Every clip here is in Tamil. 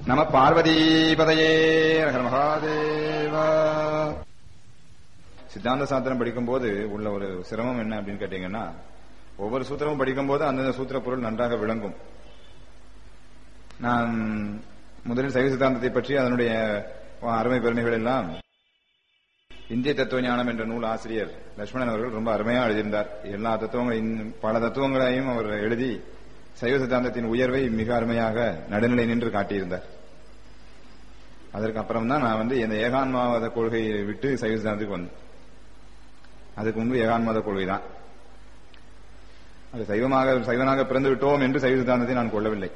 நம பார்வதீபதையே ஹர மகாதேவா சித்தாந்த சாத்திரம் படிக்கும்போது உள்ள ஒரு சிரமம் என்ன அப்படின்னு கேட்டீங்கன்னா ஒவ்வொரு சூத்திரமும் படிக்கும்போது அந்தந்த சூத்திர பொருள் நன்றாக விளங்கும் நான் முதலில் சைவ சித்தாந்தத்தை பற்றி அதனுடைய அருமை பெருமைகள் எல்லாம் இந்திய தத்துவ ஞானம் என்ற நூல் ஆசிரியர் லட்சுமணன் அவர்கள் ரொம்ப அருமையா எழுதியிருந்தார் எல்லா தத்துவங்களையும் பல தத்துவங்களையும் அவர் எழுதி சைவ சித்தாந்தத்தின் உயர்வை மிக அருமையாக நடுநிலை நின்று காட்டியிருந்தார் அதற்கு அப்புறம் தான் நான் வந்து இந்த ஏகான்மாவாத கொள்கையை விட்டு சைவ சித்தாந்தத்துக்கு வந்தேன் அதுக்கு முன்பு ஏகான்மாத கொள்கை தான் அது சைவமாக சைவனாக பிறந்து விட்டோம் என்று சைவ சித்தாந்தத்தை நான் கொள்ளவில்லை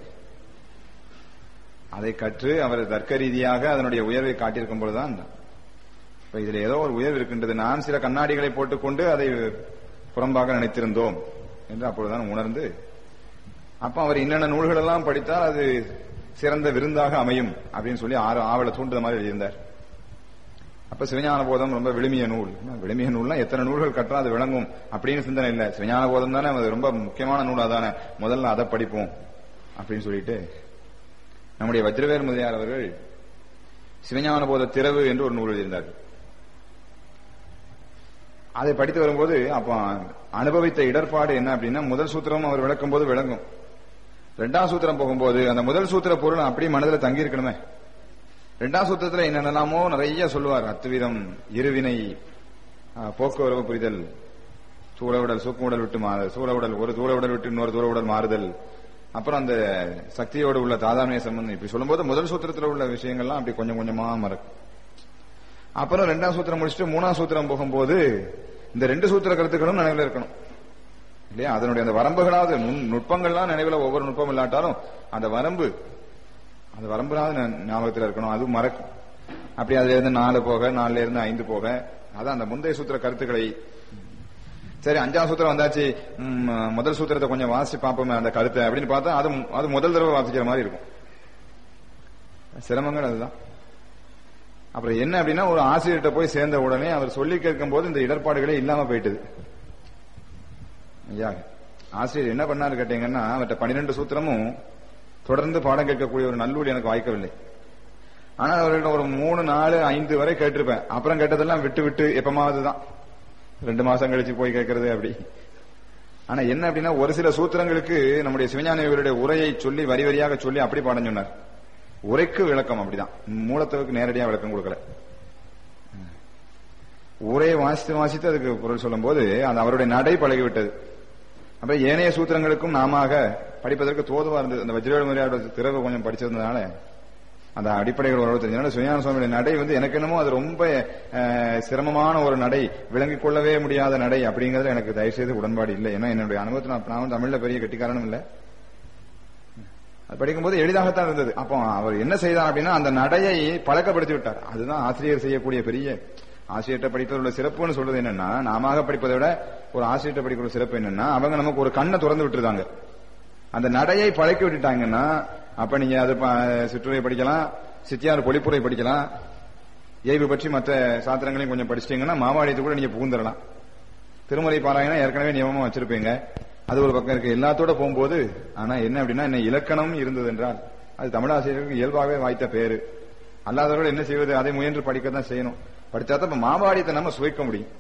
அதை கற்று அவர் தர்க்க ரீதியாக அதனுடைய உயர்வை காட்டியிருக்கும் பொழுதுதான் இப்ப இதுல ஏதோ ஒரு உயர்வு இருக்கின்றது நான் சில கண்ணாடிகளை போட்டுக்கொண்டு அதை புறம்பாக நினைத்திருந்தோம் என்று அப்பொழுதுதான் உணர்ந்து அப்ப அவர் என்னென்ன நூல்கள் எல்லாம் படித்தால் அது சிறந்த விருந்தாக அமையும் அப்படின்னு சொல்லி ஆறு ஆவலை தூண்டுற மாதிரி எழுதியிருந்தார் அப்ப சிவஞான போதம் ரொம்ப விளிமிய நூல் விளிமிய நூல்னா எத்தனை நூல்கள் கற்றா அது விளங்கும் அப்படின்னு சிந்தனை இல்லை சிவஞான போதம் தானே அது ரொம்ப முக்கியமான நூலா தானே முதல்ல அதை படிப்போம் அப்படின்னு சொல்லிட்டு நம்முடைய வஜ்ரவேர் முதலியார் அவர்கள் சிவஞான போத திறவு என்று ஒரு நூல் எழுதியிருந்தார்கள் அதை படித்து வரும்போது அப்ப அனுபவித்த இடர்பாடு என்ன அப்படின்னா முதல் சூத்திரம் அவர் விளக்கும் போது விளங்கும் ரெண்டாம் சூத்திரம் போகும்போது அந்த முதல் சூத்திர பொருள் அப்படியே மனதில் தங்கி இருக்கணுமே ரெண்டாம் சூத்திரத்துல என்னென்னலாமோ நிறைய சொல்லுவார் அத்துவிதம் இருவினை போக்குவரவு புரிதல் சூழ உடல் சூக்கு உடல் விட்டு மாறுதல் சூழ உடல் ஒரு தூர உடல் விட்டு இன்னொரு தூர உடல் மாறுதல் அப்புறம் அந்த சக்தியோடு உள்ள தாதான்மைய சம்பந்தம் இப்படி சொல்லும்போது முதல் சூத்திரத்தில் உள்ள விஷயங்கள்லாம் அப்படி கொஞ்சம் கொஞ்சமா மறக்கும் அப்புறம் ரெண்டாம் சூத்திரம் முடிச்சுட்டு மூணாம் சூத்திரம் போகும்போது இந்த ரெண்டு சூத்திர கருத்துக்களும் நினைவில் இருக்கணும் இல்லையா அதனுடைய அந்த வரம்புகளாவது நுட்பங்கள்லாம் நினைவில் ஒவ்வொரு நுட்பம் இல்லாட்டாலும் அந்த வரம்பு அந்த வரம்புலாவது ஞாபகத்தில் இருக்கணும் அது மறக்கும் அப்படி அதுல இருந்து நாலு போக நாலுல இருந்து ஐந்து போக அதான் அந்த முந்தைய சூத்திர கருத்துக்களை சரி அஞ்சாம் சூத்திரம் வந்தாச்சு முதல் சூத்திரத்தை கொஞ்சம் வாசிச்சு பார்ப்போமே அந்த கருத்தை அப்படின்னு பார்த்தா அது அது முதல் தடவை வாசிக்கிற மாதிரி இருக்கும் சிரமங்கள் அதுதான் அப்புறம் என்ன அப்படின்னா ஒரு ஆசிரியர்கிட்ட போய் சேர்ந்த உடனே அவர் சொல்லி கேட்கும் போது இந்த இடர்பாடுகளே இல்லாம போயிட்டது ஐயா ஆசிரியர் என்ன பண்ணாரு கேட்டீங்கன்னா அவர்கிட்ட பன்னிரெண்டு சூத்திரமும் தொடர்ந்து பாடம் கேட்கக்கூடிய ஒரு நல்லூர் எனக்கு வாய்க்கவில்லை ஆனா அவர்கிட்ட ஒரு மூணு நாலு ஐந்து வரை கேட்டிருப்பேன் அப்புறம் கேட்டதெல்லாம் விட்டு விட்டு எப்பமாவது தான் ரெண்டு மாசம் கழிச்சு போய் கேட்கறது அப்படி ஆனா என்ன அப்படின்னா ஒரு சில சூத்திரங்களுக்கு நம்முடைய சிவஞான இவருடைய உரையை சொல்லி வரி வரியாக சொல்லி அப்படி பாடம் சொன்னார் உரைக்கு விளக்கம் அப்படிதான் மூலத்துக்கு நேரடியா விளக்கம் கொடுக்கல உரையை வாசித்து வாசித்து அதுக்கு பொருள் சொல்லும் போது அது அவருடைய நடை பழகிவிட்டது அப்ப ஏனைய சூத்திரங்களுக்கும் நாம படிப்பதற்கு தோதுவா இருந்தது அந்த வஜ்ரவேல் முறையோட திறவு கொஞ்சம் படிச்சதுனால அந்த அடிப்படைகள் ஓரளவு தெரிஞ்சனால சுயான சுவாமியுடைய நடை வந்து எனக்கு என்னமோ அது ரொம்ப சிரமமான ஒரு நடை விளங்கிக் கொள்ளவே முடியாத நடை அப்படிங்கறதுல எனக்கு தயவு செய்து உடன்பாடு இல்லை ஏன்னா என்னுடைய அனுபவத்தில் நான் வந்து தமிழ்ல பெரிய கெட்டிக்காரனும் இல்லை அது படிக்கும்போது எளிதாகத்தான் இருந்தது அப்போ அவர் என்ன செய்தார் அப்படின்னா அந்த நடையை பழக்கப்படுத்தி விட்டார் அதுதான் ஆசிரியர் செய்யக்கூடிய பெரிய ஆசிரியர்கிட்ட படிப்பதோட சிறப்புன்னு சொல்றது என்னன்னா நாம படிப்பதை விட ஒரு ஆசிரியர்கிட்ட படிக்கிற சிறப்பு என்னன்னா அவங்க நமக்கு ஒரு கண்ணை திறந்து விட்டுருந்தாங்க அந்த நடையை பழக்கி விட்டுட்டாங்கன்னா அப்ப நீங்க அது சிற்றுரை படிக்கலாம் சித்தியார் பொழிப்புரை படிக்கலாம் ஏய்வு பற்றி மற்ற சாத்திரங்களையும் கொஞ்சம் படிச்சிட்டீங்கன்னா மாவாடியத்து கூட நீங்க புகுந்துடலாம் திருமலை பாராயணம் ஏற்கனவே நியமமா வச்சிருப்பீங்க அது ஒரு பக்கம் இருக்கு எல்லாத்தோட போகும்போது ஆனா என்ன அப்படின்னா என்ன இலக்கணம் இருந்தது என்றால் அது தமிழாசிரியர்களுக்கு இயல்பாகவே வாய்த்த பேரு அல்லாதவர்கள் என்ன செய்வது அதை முயன்று படிக்க தான் செய்யணும் படித்தா தான் மாவாடியத்தை நம்ம சுவைக்க முடியும்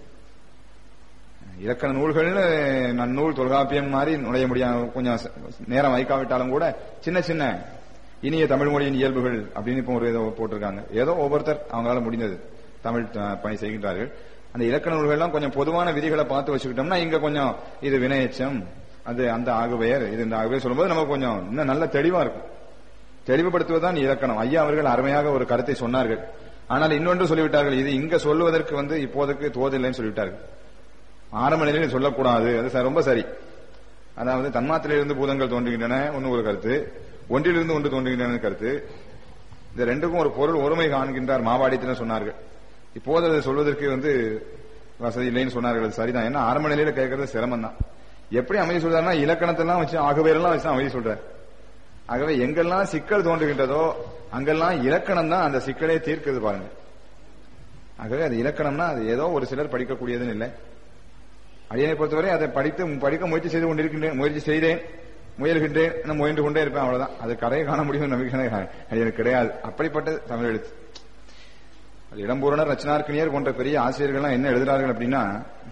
இலக்கண நூல்கள்னு நன்னூல் தொல்காப்பியம் மாதிரி நுழைய முடியாது கொஞ்சம் நேரம் வைக்காவிட்டாலும் கூட சின்ன சின்ன இனிய தமிழ் மொழியின் இயல்புகள் அப்படின்னு இப்போ ஒரு ஏதோ போட்டிருக்காங்க ஏதோ ஒவ்வொருத்தர் அவங்களால முடிந்தது தமிழ் பணி செய்கின்றார்கள் அந்த இலக்கண நூல்கள்லாம் கொஞ்சம் பொதுவான விதிகளை பார்த்து வச்சுக்கிட்டோம்னா இங்க கொஞ்சம் இது வினையச்சம் அது அந்த ஆகுபெயர் இது இந்த ஆகுபெயர் சொல்லும்போது நமக்கு கொஞ்சம் இன்னும் நல்ல தெளிவா இருக்கும் தெளிவுபடுத்துவதுதான் இலக்கணம் ஐயா அவர்கள் அருமையாக ஒரு கருத்தை சொன்னார்கள் ஆனால் இன்னொன்று சொல்லிவிட்டார்கள் இது இங்க சொல்லுவதற்கு வந்து இப்போதைக்கு தோதில்லைன்னு சொல்லிவிட்டார்கள் ஆரம்ப நிலையில் சொல்லக்கூடாது அது ரொம்ப சரி அதாவது தன்மாத்திரையிலிருந்து பூதங்கள் தோன்றுகின்றன ஒன்னு ஒரு கருத்து ஒன்றிலிருந்து ஒன்று தோன்றுகின்றன கருத்து இந்த ரெண்டுக்கும் ஒரு பொருள் ஒருமை காண்கின்றார் மாவாடித்தினர் சொன்னார்கள் இப்போது அதை சொல்வதற்கு வந்து வசதி இல்லைன்னு சொன்னார்கள் அது சரிதான் ஏன்னா ஆரம்ப நிலையில கேட்கறது சிரமம் தான் எப்படி அமைதி சொல்றாருன்னா இலக்கணத்தெல்லாம் வச்சு ஆகவேரெல்லாம் வச்சு அமைதி சொல்றாரு ஆகவே எங்கெல்லாம் சிக்கல் தோன்றுகின்றதோ அங்கெல்லாம் இலக்கணம் தான் அந்த சிக்கலை தீர்க்குது பாருங்க ஆகவே அது இலக்கணம்னா அது ஏதோ ஒரு சிலர் படிக்கக்கூடியதுன்னு இல்லை அடியனை பொறுத்தவரை அதை படித்து படிக்க முயற்சி செய்து கொண்டிருக்கின்றேன் முயற்சி செய்தேன் முயல்கின்றேன் நான் முயன்று கொண்டே இருப்பேன் அவ்வளவுதான் அது கரையை காண முடியும் நம்பிக்கை அது எனக்கு கிடையாது அப்படிப்பட்ட தமிழ் எழுத்து அது இடம்பூரணர் ரச்சனார்க்கினியர் போன்ற பெரிய ஆசிரியர்கள்லாம் என்ன எழுதுறார்கள் அப்படின்னா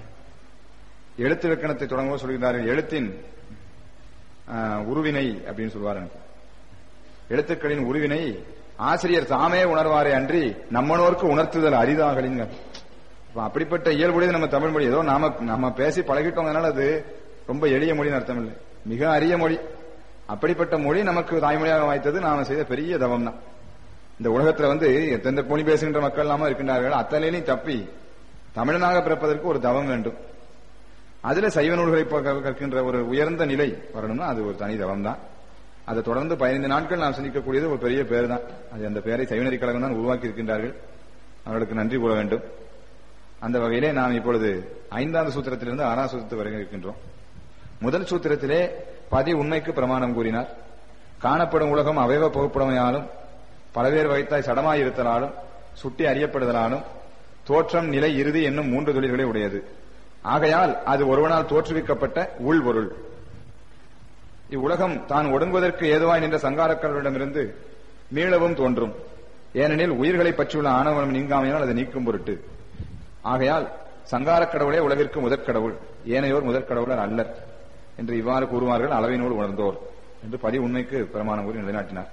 எழுத்து இலக்கணத்தை தொடங்குவோம் சொல்கிறார்கள் எழுத்தின் ஆஹ், உருவினை அப்படின்னு சொல்வார் எனக்கு எழுத்துக்களின் உருவினை ஆசிரியர் தாமே உணர்வாரே அன்றி நம்மனோருக்கு உணர்த்துதல் அரிதாகலிங்க அப்ப அப்படிப்பட்ட இயல்புடையது நம்ம தமிழ் மொழி ஏதோ நாம நம்ம பேசி பழகிட்டோம்னால அது ரொம்ப எளிய மொழின்னு அர்த்தம் இல்லை மிக அரிய மொழி அப்படிப்பட்ட மொழி நமக்கு தாய்மொழியாக வாய்த்தது நாம செய்த பெரிய தவம் தான் இந்த உலகத்துல வந்து எத்தனை மொழி பேசுகின்ற மக்கள் இல்லாம இருக்கின்றார்கள் அத்தனையிலையும் தப்பி தமிழனாக பிறப்பதற்கு ஒரு தவம் வேண்டும் அதுல சைவ நூல்களை ப- கற்கின்ற ஒரு உயர்ந்த நிலை வரணும்னா அது ஒரு தனி தவம் தான் அதை தொடர்ந்து பதினைந்து நாட்கள் நாம் சிந்திக்கக்கூடியது ஒரு பெரிய பேர் தான் அது அந்த பெயரை சைவநெறி கழகம் தான் உருவாக்கி இருக்கின்றார்கள் அவர்களுக்கு நன்றி கூற வேண்டும் அந்த வகையிலே நாம் இப்பொழுது ஐந்தாவது சூத்திரத்திலிருந்து ஆறாம் சூத்திரத்து வரை இருக்கின்றோம் முதல் சூத்திரத்திலே பதி உண்மைக்கு பிரமாணம் கூறினார் காணப்படும் உலகம் அவயவ பகுப்புடமையாலும் பலவேறு வகைத்தாய் சடமாய் இருத்தலாலும் சுட்டி அறியப்படுதலாலும் தோற்றம் நிலை இறுதி என்னும் மூன்று தொழில்களை உடையது ஆகையால் அது ஒருவனால் தோற்றுவிக்கப்பட்ட உள்பொருள் இவ்வுலகம் தான் ஒடுங்குவதற்கு ஏதுவாய் நின்ற சங்காரக்கர்களிடமிருந்து மீளவும் தோன்றும் ஏனெனில் உயிர்களை பற்றியுள்ள ஆணவம் நீங்காமையால் அதை நீக்கும் பொருட்டு ஆகையால் சங்காரக் கடவுளே உலகிற்கு முதற்கடவுள் ஏனையோர் முதற்கடவுளர் அல்லர் என்று இவ்வாறு கூறுவார்கள் அளவினோடு உணர்ந்தோர் என்று பதி உண்மைக்கு பிரமாணம் கூறி நிலைநாட்டினார்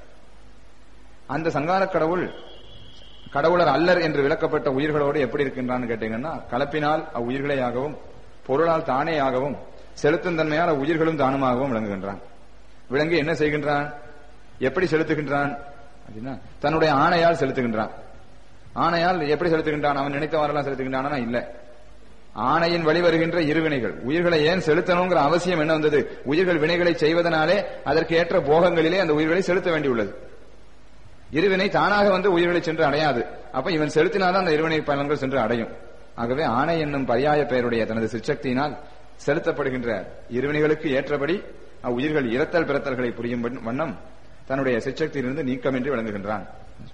அந்த சங்காரக் கடவுள் கடவுளர் அல்லர் என்று விளக்கப்பட்ட உயிர்களோடு எப்படி இருக்கின்றான்னு கேட்டீங்கன்னா கலப்பினால் அவ்வுயிர்களையாகவும் பொருளால் தானேயாகவும் செலுத்தும் தன்மையால் அவ்வுயிர்களும் தானுமாகவும் விளங்குகின்றான் விளங்கி என்ன செய்கின்றான் எப்படி செலுத்துகின்றான் அப்படின்னா தன்னுடைய ஆணையால் செலுத்துகின்றான் ஆணையால் எப்படி செலுத்துகின்றான் அவன் நினைத்தவாறெல்லாம் செலுத்துகின்றானா இல்ல ஆணையின் வழி வருகின்ற இருவினைகள் உயிர்களை ஏன் செலுத்தணுங்கிற அவசியம் என்ன வந்தது உயிர்கள் வினைகளை செய்வதனாலே அதற்கு ஏற்ற போகங்களிலே அந்த உயிர்களை செலுத்த வேண்டியுள்ளது இருவினை தானாக வந்து உயிர்களை சென்று அடையாது அப்ப இவன் செலுத்தினாதான் அந்த இருவினை பலன்கள் சென்று அடையும் ஆகவே ஆணை என்னும் பரியாய பெயருடைய தனது சிற்சக்தியினால் செலுத்தப்படுகின்ற இருவினைகளுக்கு ஏற்றபடி அவ்வுயிர்கள் இரத்தல் பிறத்தல்களை புரியும் வண்ணம் தன்னுடைய சிற்சக்தியிலிருந்து நீக்கமின்றி விளங்குகின்றான்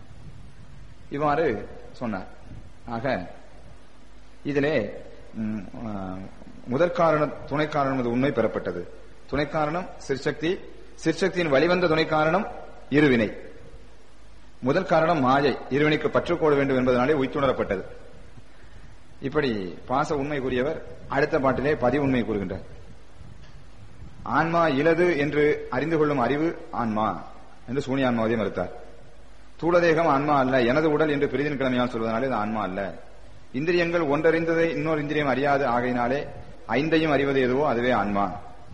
இவ்வாறு சொன்னார் ஆக இதிலே ம், ஆ, முதற்காரண துணைக்காரணம் அது உண்மை பெறப்பட்டது துணைக்காரணம் சிற்சக்தி சிற்சக்தியின் வழிவந்த துணைக்காரணம் இருவினை முதல் காரணம் மாயை இருவினைக்கு பற்றுக்கோட வேண்டும் என்பதனாலே உய்த்துணரப்பட்டது இப்படி பாச உண்மை கூறியவர் அடுத்த பாட்டிலே பதி உண்மை கூறுகின்றார் ஆன்மா இலது என்று அறிந்து கொள்ளும் அறிவு ஆன்மா என்று சூனியான்மாவதை மறுத்தார் தூளதேகம் ஆன்மா அல்ல எனது உடல் என்று பிரிதின் கிழமையால் சொல்வதனாலே இது ஆன்மா அல்ல இந்திரியங்கள் ஒன்றறிந்ததை இன்னொரு இந்திரியம் அறியாது ஆகையினாலே ஐந்தையும் அறிவது எதுவோ அதுவே ஆன்மா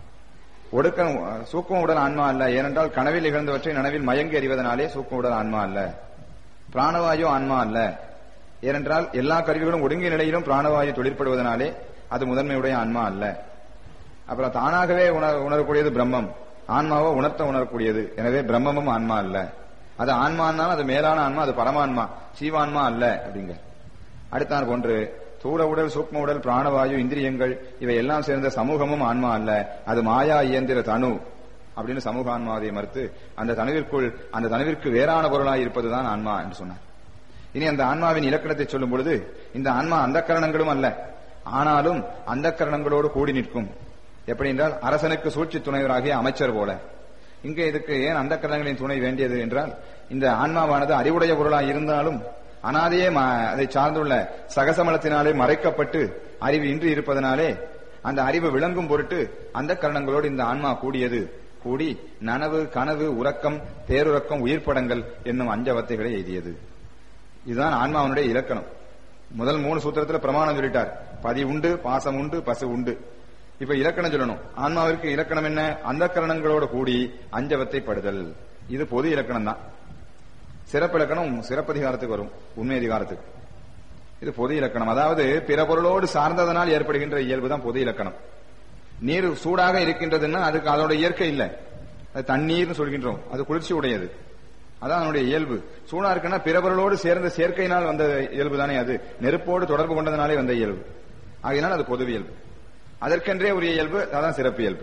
ஒடுக்க சூக்கும உடல் ஆன்மா அல்ல ஏனென்றால் கனவில் நிகழ்ந்தவற்றை நனவில் மயங்கி அறிவதனாலே சூக்கும உடல் ஆன்மா அல்ல பிராணவாயு ஆன்மா அல்ல ஏனென்றால் எல்லா கருவிகளும் ஒடுங்கிய நிலையிலும் பிராணவாயு தொழிற்படுவதனாலே அது முதன்மையுடைய ஆன்மா அல்ல அப்புறம் தானாகவே உணர- உணரக்கூடியது பிரம்மம் ஆன்மாவோ உணர்த்த உணரக்கூடியது எனவே பிரம்மமும் ஆன்மா அல்ல அது ஆன்மான்னாலும் அது மேலான ஆன்மா அது பரமான்மா சீவான்மா அல்ல அப்படிங்க அடுத்தார் போன்று தூர உடல் சூக்ம உடல் பிராணவாயு இந்திரியங்கள் இவை எல்லாம் சேர்ந்த சமூகமும் ஆன்மா அல்ல அது மாயா இயந்திர தனு அப்படின்னு சமூக ஆன்மாவை மறுத்து அந்த தனுவிற்குள் அந்த தனுவிற்கு வேறான பொருளாய் இருப்பதுதான் ஆன்மா என்று சொன்னார் இனி அந்த ஆன்மாவின் இலக்கணத்தை சொல்லும் பொழுது இந்த ஆன்மா அந்த கரணங்களும் அல்ல ஆனாலும் அந்த கரணங்களோடு கூடி நிற்கும் எப்படி என்றால் அரசனுக்கு சூழ்ச்சி துணைவராகிய அமைச்சர் போல இங்கே இதுக்கு ஏன் அந்த கரணங்களின் துணை வேண்டியது என்றால் இந்த ஆன்மாவானது அறிவுடைய பொருளாய் இருந்தாலும் அனாதையே ம- அதை சார்ந்துள்ள சகசமலத்தினாலே மறைக்கப்பட்டு அறிவு இன்றி இருப்பதனாலே அந்த அறிவு விளங்கும் பொருட்டு அந்த கரணங்களோடு இந்த ஆன்மா கூடியது கூடி நனவு கனவு உறக்கம் பேருறக்கம் உயிர்ப்படங்கள் என்னும் அஞ்சவத்தைகளை எய்தியது இதுதான் ஆன்மாவனுடைய இலக்கணம் முதல் மூணு சூத்திரத்துல பிரமாணம் சொல்லிட்டார் பதி உண்டு பாசம் உண்டு பசு உண்டு இப்ப இலக்கணம் சொல்லணும் ஆன்மாவிற்கு இலக்கணம் என்ன அந்த கரணங்களோட கூடி அஞ்சவத்தை படுதல் இது பொது இலக்கணம் தான் சிறப்பு இலக்கணம் சிறப்பதிகாரத்துக்கு வரும் உண்மை அதிகாரத்துக்கு இது பொது இலக்கணம் அதாவது பிற பொருளோடு சார்ந்ததனால் ஏற்படுகின்ற இயல்பு தான் பொது இலக்கணம் நீர் சூடாக இருக்கின்றதுன்னா அதுக்கு அதோட இயற்கை இல்ல அது தண்ணீர்னு சொல்கின்றோம் அது குளிர்ச்சி உடையது அதான் அதனுடைய இயல்பு சூடா இருக்குன்னா பிற பொருளோடு சேர்ந்த சேர்க்கையினால் வந்த இயல்பு தானே அது நெருப்போடு தொடர்பு கொண்டதனாலே வந்த இயல்பு ஆகையினால் அது பொது இயல்பு அதற்கென்றே உரிய இயல்பு அதான் சிறப்பு இயல்பு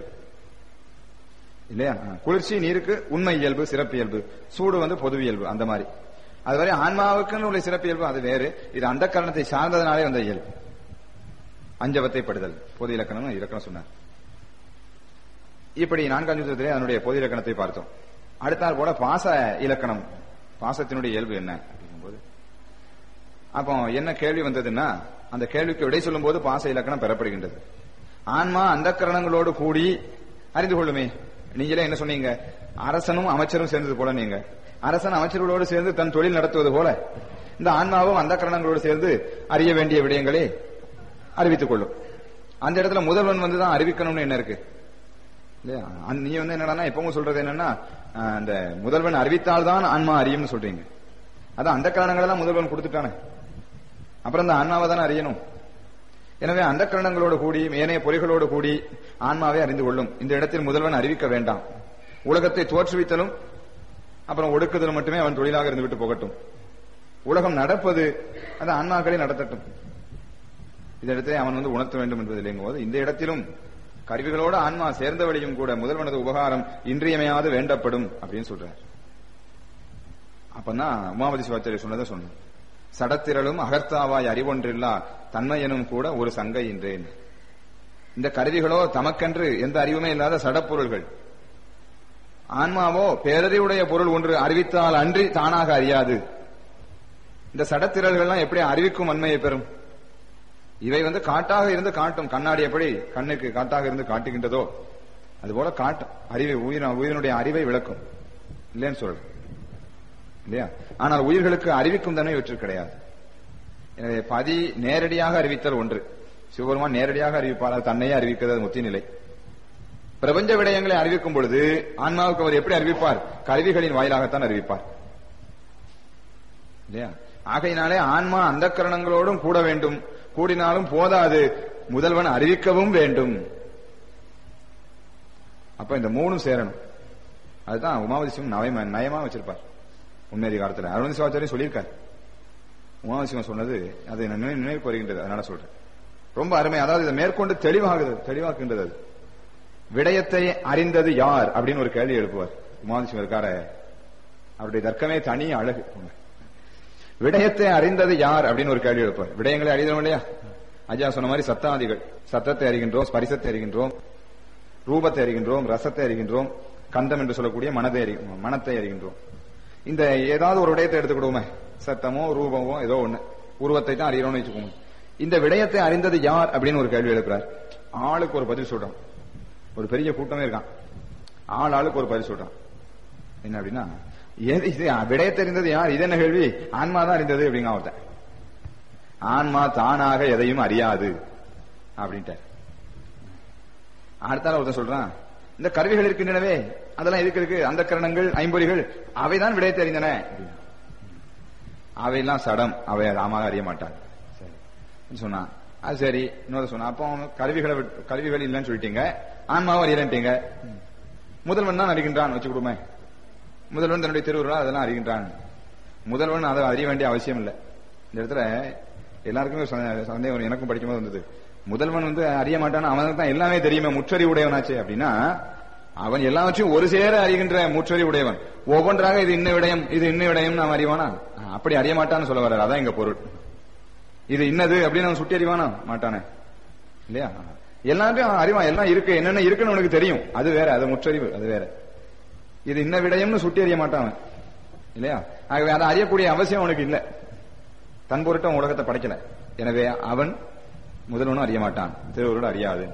இல்லையா ஆ, குளிர்ச்சி நீருக்கு உண்மை இயல்பு சிறப்பு இயல்பு சூடு வந்து பொது இயல்பு அந்த மாதிரி அதுவரை ஆன்மாவுக்குன்னு உள்ள சிறப்பு இயல்பு அது வேறு இது அந்த கரணத்தை சார்ந்ததனாலே வந்த இயல்பு அஞ்சவத்தை படுதல் பொது இலக்கணம் இலக்கணம் சொன்னார் இப்படி நான்காம் சூத்திரத்திலே அதனுடைய பொது இலக்கணத்தை பார்த்தோம் அடுத்தாற் போல பாச இலக்கணம் பாசத்தினுடைய இயல்பு என்ன அப்படிங்கும்போது அப்போ என்ன கேள்வி வந்ததுன்னா அந்த கேள்விக்கு விடை சொல்லும் போது பாச இலக்கணம் பெறப்படுகின்றது ஆன்மா அந்த கரணங்களோடு கூடி அறிந்து கொள்ளுமே நீங்களே என்ன சொன்னீங்க அரசனும் அமைச்சரும் சேர்ந்தது போல நீங்க அரசன் அமைச்சர்களோடு சேர்ந்து தன் தொழில் நடத்துவது போல இந்த ஆன்மாவும் அந்த கரணங்களோடு சேர்ந்து அறிய வேண்டிய விடயங்களை அறிவித்துக் கொள்ளும் அந்த இடத்துல முதல்வன் வந்து தான் அறிவிக்கணும்னு என்ன இருக்கு இல்லையா அந்த- நீ வந்து என்னடா எப்பவும் சொல்றது என்னன்னா அஹ், அந்த முதல்வன் அறிவித்தால்தான் ஆன்மா அறியும்னு சொல்றீங்க அதான் அந்த காரணங்கள் எல்லாம் முதல்வன் கொடுத்துட்டானே அப்புறம் இந்த ஆன்மாவை தானே அறியணும் எனவே அந்த கரணங்களோடு கூடி ஏனைய பொறிகளோடு கூடி ஆன்மாவை அறிந்து கொள்ளும் இந்த இடத்தில் முதல்வன் அறிவிக்க வேண்டாம் உலகத்தை தோற்றுவித்தலும் அப்புறம் ஒடுக்குதலும் மட்டுமே அவன் தொழிலாக இருந்து விட்டு போகட்டும் உலகம் நடப்பது அந்த ஆன்மாக்களை நடத்தட்டும் இந்த இடத்தை அவன் வந்து உணர்த்த வேண்டும் என்பதில்லைங்க போது இந்த இடத்திலும் கருவிகளோடு ஆன்மா சேர்ந்த வழியும் கூட முதல்வனது உபகாரம் இன்றியமையாது வேண்டப்படும் அப்படின்னு சொல்றார் அப்பதான் உமாபதி சிவாச்சாரிய சொன்னதை சொன்னேன் சடத்திரளும் அகர்த்தாவாய் அறிவொன்றில்லா தன்மையனும் கூட ஒரு சங்கை என்றேன் இந்த கருவிகளோ தமக்கென்று எந்த அறிவுமே இல்லாத சடப்பொருள்கள் ஆன்மாவோ பேரறிவுடைய பொருள் ஒன்று அறிவித்தால் அன்றி தானாக அறியாது இந்த சடத்திரல்கள்லாம் எப்படி அறிவிக்கும் வன்மையை பெறும் இவை வந்து காட்டாக இருந்து காட்டும் கண்ணாடி எப்படி கண்ணுக்கு காட்டாக இருந்து காட்டுகின்றதோ அதுபோல காட்டும் அறிவை உயிர் உயிரினுடைய அறிவை விளக்கும் இல்லைன்னு சொல்றேன் இல்லையா ஆனால் உயிர்களுக்கு அறிவிக்கும் தன்மை இவற்றில் கிடையாது எனவே பதி நேரடியாக அறிவித்தல் ஒன்று சிவபெருமான் நேரடியாக அறிவிப்பார் அது தன்னையே அறிவிக்கிறது அது முத்தி நிலை பிரபஞ்ச விடயங்களை அறிவிக்கும் பொழுது ஆன்மாவுக்கு அவர் எப்படி அறிவிப்பார் கருவிகளின் வாயிலாகத்தான் அறிவிப்பார் இல்லையா ஆகையினாலே ஆன்மா அந்த கரணங்களோடும் கூட வேண்டும் கூடினாலும் போதாது முதல்வன் அறிவிக்கவும் வேண்டும் அப்ப இந்த மூணும் சேரணும் அதுதான் உமாவதிசிவம் நயமா நயமா வச்சிருப்பார் உண்மை காலத்துல அருண் சிவாச்சாரியும் சொல்லியிருக்கார் உமாவசிவம் சொன்னது அது எனக்கு நினை- நினைவுக்கு வருகின்றது அதனால சொல்றேன் ரொம்ப அருமை அதாவது இதை மேற்கொண்டு தெளிவாகுது தெளிவாக்குகின்றது அது விடயத்தை அறிந்தது யார் அப்படின்னு ஒரு கேள்வி எழுப்புவார் உமாவசிவம் இருக்கார அவருடைய தர்க்கமே தனி அழகு விடயத்தை அறிந்தது யார் அப்படின்னு ஒரு கேள்வி எழுப்பார் விடயங்களை அறிந்தோம் இல்லையா அஜா சொன்ன மாதிரி சத்தாதிகள் சத்தத்தை அறிகின்றோம் ஸ்பரிசத்தை அறிகின்றோம் ரூபத்தை அறிகின்றோம் ரசத்தை அறிகின்றோம் கந்தம் என்று சொல்லக்கூடிய மனதை அறி மனத்தை அறிகின்றோம் இந்த ஏதாவது ஒரு விடயத்தை எடுத்துக்கிடுவோமே சத்தமோ ரூபமோ ஏதோ ஒண்ணு உருவத்தை தான் அறிகிறோம்னு வச்சுக்கோங்க இந்த விடயத்தை அறிந்தது யார் அப்படின்னு ஒரு கேள்வி எழுப்புறார் ஆளுக்கு ஒரு பதில் சொல்றான் ஒரு பெரிய கூட்டமே இருக்கான் ஆள் ஆளுக்கு ஒரு பதில் சொல்றான் என்ன அப்படின்னா எது இது விடயத்தை அறிந்தது யார் இது என்ன கேள்வி ஆன்மா தான் அறிந்தது அப்படிங்க ஒருத்தன் ஆன்மா தானாக எதையும் அறியாது அப்படின்ட்டார் அடுத்தால ஒருத்தன் சொல்றான் இந்த கருவிகள் இருக்கின்றனவே அதெல்லாம் எதுக்கு இருக்கு அந்த கரணங்கள் ஐம்பொறிகள் அவைதான் விடயத்தை அறிந்தன அப்படின்னா. அவையெல்லாம் சடம் அவை ராமாக அறிய மாட்டாங்க சரி. சொன்னான் அது சரி இன்னொரு சொன்னா அப்போ கருவிகளை விட்டு- கருவிகள் இல்லைன்னு சொல்லிட்டீங்க ஆன்மாவும் அறியலன்ட்டீங்க முதல்வன் தான் அறிகின்றான் வச்சு கொடுமே முதல்வன் தன்னுடைய திருவுருளா அதெல்லாம் அறிகின்றான் முதல்வன் அதை அறிய வேண்டிய அவசியம் இல்லை இந்த இடத்துல எல்லாருக்குமே சந்தே- சந்தேகம் வரும். எனக்கும் படிக்கும்போது வந்தது முதல்வன் வந்து அறிய மாட்டான் அவனுக்கு தான் எல்லாமே தெரியுமே முற்றறி உடையவனாச்சே அப்படின்னா அவன் எல்லாவற்றையும் ஒரு சேர அறிகின்ற முற்றறி உடையவன் ஒவ்வொன்றாக இது இன்ன விடயம் இது இன்ன விடயம் நாம் அறிவானா ஆ, அப்படி அறிய மாட்டான்னு சொல்ல வர்றாரு அதான் எங்க பொருள் இது இன்னது அப்படின்னு அவன் சுட்டி அறிவானா மாட்டானே இல்லையா எல்லாத்தையும் அவன் அறிவான் எல்லாம் இருக்கு என்னென்ன இருக்குன்னு அவனுக்கு தெரியும் அது வேற அது முற்றறிவு அது வேற இது இன்ன விடயம்னு சுட்டி அறிய மாட்டான் அவன். இல்லையா ஆகவே அதை அறியக்கூடிய அவசியம் அவனுக்கு இல்ல தன் பொருட்டு அவன் உலகத்தை படைக்கல எனவே அவன் முதல்வனும் அறிய மாட்டான் திருவருள் அறியாது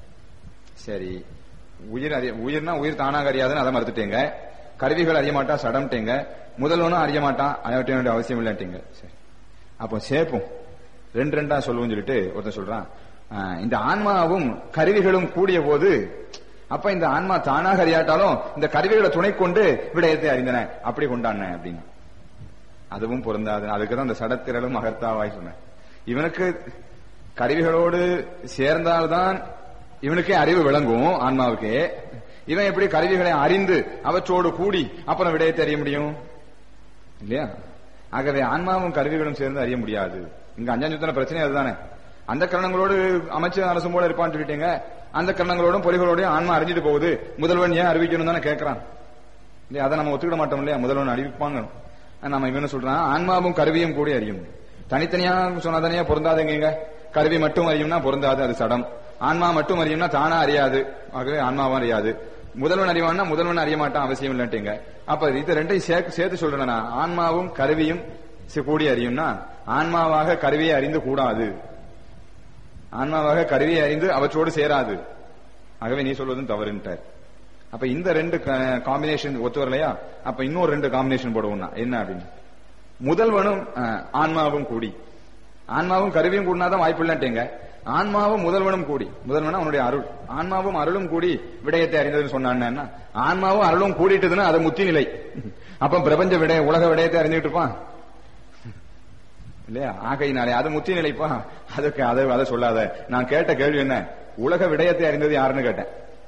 சரி உயிர் அறிய உயிர்னா உயிர் தானாக அறியாதுன்னு அதை மறுத்துட்டீங்க கருவிகள் அறிய மாட்டா சடம்ட்டீங்க முதல்வனும் அறிய மாட்டான் அறிய வேண்டிய அவசியம் இல்லைட்டீங்க சரி அப்போ சேப்போம் ரெண்டு ரெண்டா சொல்லுவோம்னு சொல்லிட்டு ஒருத்தன் சொல்றான் ஆஹ், இந்த ஆன்மாவும் கருவிகளும் கூடிய போது அப்ப இந்த ஆன்மா தானாக அறியாட்டாலும் இந்த கருவிகளை துணை கொண்டு விடயத்தை அறிந்தன அப்படி கொண்டான அப்படின்னு அதுவும் பொருந்தாது அதுக்கு தான் இந்த சடத்திரலும் அகர்த்தாவாய் சொன்னேன் இவனுக்கு கருவிகளோடு சேர்ந்தால்தான் இவனுக்கே அறிவு விளங்கும் ஆன்மாவுக்கு இவன் எப்படி கருவிகளை அறிந்து அவற்றோடு கூடி அப்புறம் விடயத்தை அறிய முடியும் இல்லையா ஆகவே ஆன்மாவும் கருவிகளும் சேர்ந்து அறிய முடியாது இங்க அஞ்சாஞ்சுத்தன பிரச்சனை அதுதானே அந்த கரணங்களோடு அமைச்சு அரசும் போல இருப்பான்னு சொல்லிட்டீங்க அந்த கரணங்களோடும் பொறிகளோடையும் ஆன்மா அறிஞ்சிட்டு போகுது முதல்வன் ஏன் அறிவிக்கணும் தானே கேட்கறான் இல்லையா அதை நம்ம ஒத்துக்கிட மாட்டோம் இல்லையா முதல்வன் அறிவிப்பாங்க நம்ம இவன சொல்றான் ஆன்மாவும் கருவியும் கூடி அறியும் தனித்தனியா சொன்னாதானே பொருந்தாதுங்க கருவி மட்டும் அறியும்னா பொருந்தாது அது சடம் ஆன்மா மட்டும் அறியும்னா தானா அறியாது ஆகவே ஆன்மாவும் அறியாது முதல்வன் அறிவான்னா முதல்வன் அறிய மாட்டான் அவசியம் இல்லட்டீங்க அப்ப இது ரெண்டையும் சேர்த்து சேர்த்து சொல்றேன் ஆன்மாவும் கருவியும் சி- கூடி அறியும்னா ஆன்மாவாக கருவியை அறிந்து கூடாது ஆன்மாவாக கருவியை அறிந்து அவற்றோடு சேராது ஆகவே நீ சொல்வதும் தவறுன்ட்டார் அப்ப இந்த ரெண்டு காம்பினேஷன் ஒத்து வரலையா அப்ப இன்னொரு ரெண்டு காம்பினேஷன் போடுவோம்னா என்ன அப்படின்னு முதல்வனும் அஹ், ஆன்மாவும் கூடி ஆன்மாவும் கருவியும் கூடினாதான் வாய்ப்பு இல்லட்டேங்க ஆன்மாவும் முதல்வனும் கூடி முதல்வனா அவனுடைய அருள் ஆன்மாவும் அருளும் கூடி விடயத்தை அறிந்ததுன்னு சொன்னான்னா ஆன்மாவும் அருளும் கூடிட்டதுன்னா அது முத்தி நிலை அப்ப பிரபஞ்ச விடய உலக விடயத்தை அறிஞ்சுட்டு இருப்பான் இல்லையா ஆகையினாலே அது முத்தி நிலைப்பா அதுக்கு அதை அதை சொல்லாத நான் கேட்ட கேள்வி என்ன உலக விடயத்தை அறிந்தது யாருன்னு கேட்டேன்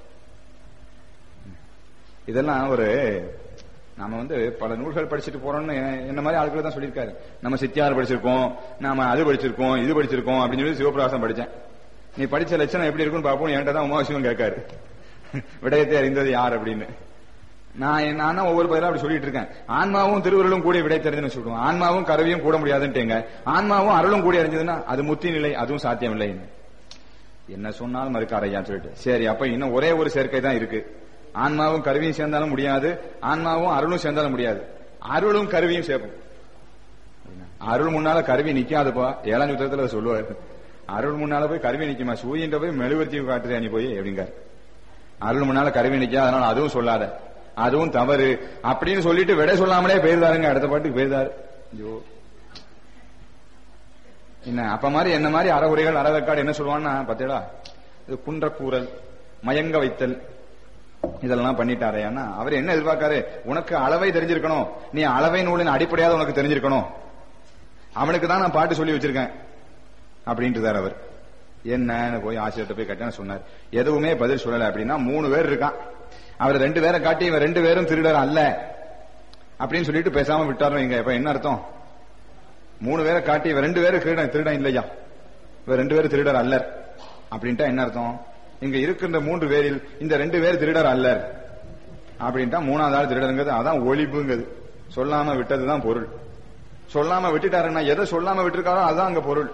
இதெல்லாம் ஒரு நாம வந்து பல நூல்கள் படிச்சுட்டு போறோம்னு என்ன மாதிரி ஆட்கள் தான் சொல்லியிருக்காரு நம்ம சித்தியார் படிச்சிருக்கோம் நாம அது படிச்சிருக்கோம் இது படிச்சிருக்கோம் அப்படின்னு சொல்லி சிவபிரகாசம் படிச்சேன் நீ படிச்ச லட்சணம் எப்படி இருக்குன்னு பாப்போம் என்கிட்ட தான் உமாசிவம் கேட்காரு விடயத்தை அறிந்தது யார் அப்படின்னு நான் நான் தான் ஒவ்வொரு பேரும் அப்படி சொல்லிட்டு இருக்கேன் ஆன்மாவும் திருவருளும் கூட விடை தெரிஞ்சுன்னு சொல்லுவோம் ஆன்மாவும் கருவியும் கூட முடியாதுன்ட்டேங்க ஆன்மாவும் அருளும் கூடி அறிஞ்சதுன்னா அது முத்தி நிலை அதுவும் சாத்தியம் இல்லை என்ன சொன்னாலும் மறுக்கார் ஐயான்னு சொல்லிட்டு சரி அப்ப இன்னும் ஒரே ஒரு சேர்க்கை தான் இருக்கு ஆன்மாவும் கருவியும் சேர்ந்தாலும் முடியாது ஆன்மாவும் அருளும் சேர்ந்தாலும் முடியாது அருளும் கருவியும் சேர்க்கும் அருள் முன்னால கருவி நிக்காதுப்பா ஏழாம் சுத்திரத்துல அதை சொல்லுவாரு அருள் முன்னால போய் கருவி நிக்குமா சூரியன்ற போய் மெழுகுவர்த்தி காட்டுறியா நீ போய் எப்படிங்கார் அருள் முன்னால கருவி நிக்கா அதனால அதுவும் சொல்லாத அதுவும் தவறு அப்படின்னு சொல்லிட்டு விட சொல்லாமலே போயிருந்தாருங்க அடுத்த பாட்டுக்கு போயிருந்தாரு ஐயோ என்ன அப்ப மாதிரி என்ன மாதிரி அறவுரைகள் அறவக்காடு என்ன சொல்லுவான்னா பாத்தீங்களா இது குன்றக்கூறல் மயங்க வைத்தல் இதெல்லாம் பண்ணிட்டாரேன்னா அவர் என்ன எதிர்பார்க்காரு உனக்கு அளவை தெரிஞ்சிருக்கணும் நீ அளவை நூலின் அடிப்படையாவது உனக்கு தெரிஞ்சிருக்கணும் அவனுக்கு தான் நான் பாட்டு சொல்லி வச்சிருக்கேன் அப்படின்ட்டுதார் அவர் என்னன்னு போய் ஆசிரியர்கிட்ட போய் கேட்டேன்னு சொன்னார் எதுவுமே பதில் சொல்லல அப்படின்னா மூணு பேர் இருக்கான் அவர் ரெண்டு பேரை காட்டி இவன் ரெண்டு பேரும் திருடர் அல்ல அப்படின்னு சொல்லிட்டு பேசாம விட்டாரோ இங்க இப்ப என்ன அர்த்தம் மூணு பேரை காட்டி இவன் ரெண்டு பேரும் திருடன் திருடன் இல்லையா இவன் ரெண்டு பேரும் திருடர் அல்லர் அப்படின்ட்டா என்ன அர்த்தம் இங்க இருக்கின்ற மூன்று பேரில் இந்த ரெண்டு பேர் திருடர் அல்லர் அப்படின்ட்டா மூணாவது ஆள் திருடருங்கிறது அதான் ஒளிப்புங்கிறது சொல்லாம விட்டதுதான் பொருள் சொல்லாம விட்டுட்டாருன்னா எதை சொல்லாம விட்டுருக்காரோ அதுதான் அங்க பொருள்